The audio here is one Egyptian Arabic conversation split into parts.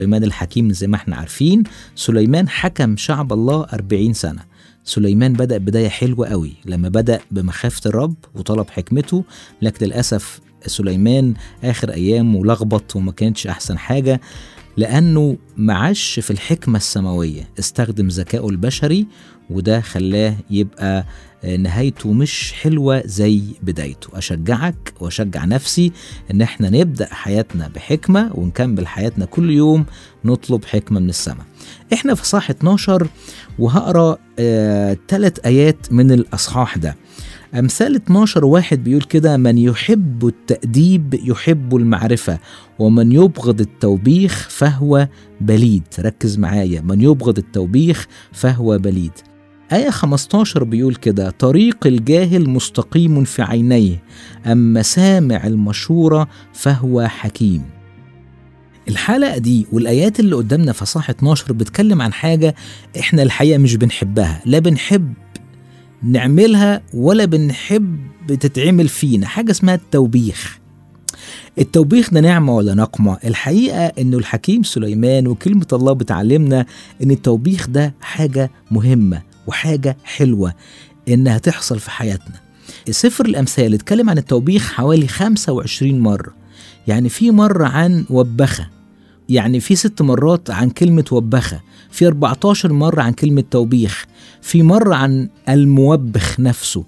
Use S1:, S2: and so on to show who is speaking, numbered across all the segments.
S1: سليمان الحكيم زي ما احنا عارفين سليمان حكم شعب الله أربعين سنة سليمان بدأ بداية حلوة قوي لما بدأ بمخافة الرب وطلب حكمته لكن للأسف سليمان آخر أيامه لخبط وما كانتش أحسن حاجة لأنه معاش في الحكمة السماوية استخدم ذكائه البشري وده خلاه يبقى نهايته مش حلوة زي بدايته أشجعك وأشجع نفسي إن احنا نبدأ حياتنا بحكمة ونكمل حياتنا كل يوم نطلب حكمة من السماء احنا في صح 12 وهقرا ثلاث آه آيات من الأصحاح ده أمثال 12 واحد بيقول كده من يحب التأديب يحب المعرفة ومن يبغض التوبيخ فهو بليد ركز معايا من يبغض التوبيخ فهو بليد آية 15 بيقول كده طريق الجاهل مستقيم في عينيه أما سامع المشورة فهو حكيم الحلقة دي والآيات اللي قدامنا في صح 12 بتكلم عن حاجة إحنا الحقيقة مش بنحبها لا بنحب نعملها ولا بنحب تتعمل فينا حاجة اسمها التوبيخ التوبيخ ده نعمة ولا نقمة الحقيقة انه الحكيم سليمان وكلمة الله بتعلمنا ان التوبيخ ده حاجة مهمة وحاجة حلوة انها تحصل في حياتنا سفر الامثال اتكلم عن التوبيخ حوالي 25 مرة يعني في مرة عن وبخة يعني في ست مرات عن كلمة وبخة في 14 مرة عن كلمة توبيخ في مرة عن الموبخ نفسه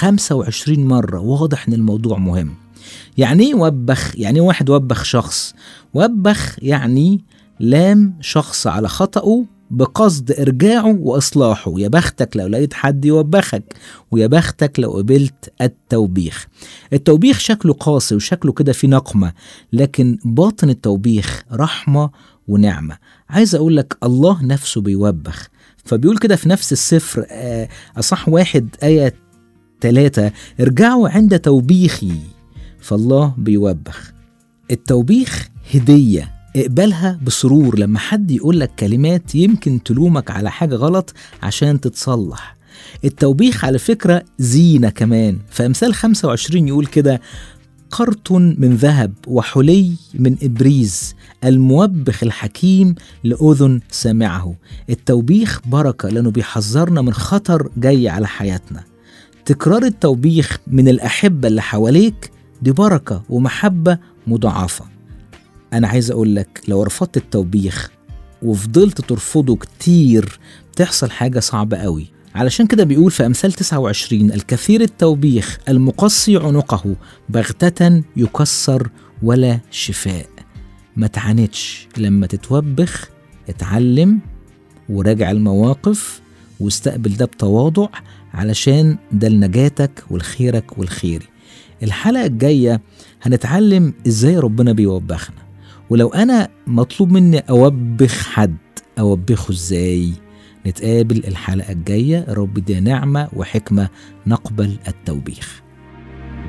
S1: 25 مرة واضح ان الموضوع مهم يعني ايه وبخ يعني واحد وبخ شخص وبخ يعني لام شخص على خطأه بقصد إرجاعه وإصلاحه يا بختك لو لقيت حد يوبخك ويا بختك لو قبلت التوبيخ التوبيخ شكله قاسي وشكله كده في نقمة لكن باطن التوبيخ رحمة ونعمة عايز أقول لك الله نفسه بيوبخ فبيقول كده في نفس السفر أصح واحد آية ثلاثة ارجعوا عند توبيخي فالله بيوبخ التوبيخ هديه اقبلها بسرور لما حد يقول لك كلمات يمكن تلومك على حاجة غلط عشان تتصلح التوبيخ على فكرة زينة كمان فأمثال 25 يقول كده قرط من ذهب وحلي من إبريز الموبخ الحكيم لأذن سامعه التوبيخ بركة لأنه بيحذرنا من خطر جاي على حياتنا تكرار التوبيخ من الأحبة اللي حواليك دي بركة ومحبة مضاعفة أنا عايز أقول لك لو رفضت التوبيخ وفضلت ترفضه كتير تحصل حاجة صعبة قوي علشان كده بيقول في أمثال 29 الكثير التوبيخ المقصي عنقه بغتة يكسر ولا شفاء ما تعاندش لما تتوبخ اتعلم وراجع المواقف واستقبل ده بتواضع علشان ده لنجاتك والخيرك والخيري الحلقة الجاية هنتعلم ازاي ربنا بيوبخنا ولو انا مطلوب مني اوبخ حد اوبخه ازاي نتقابل الحلقة الجاية رب دي نعمة وحكمة نقبل التوبيخ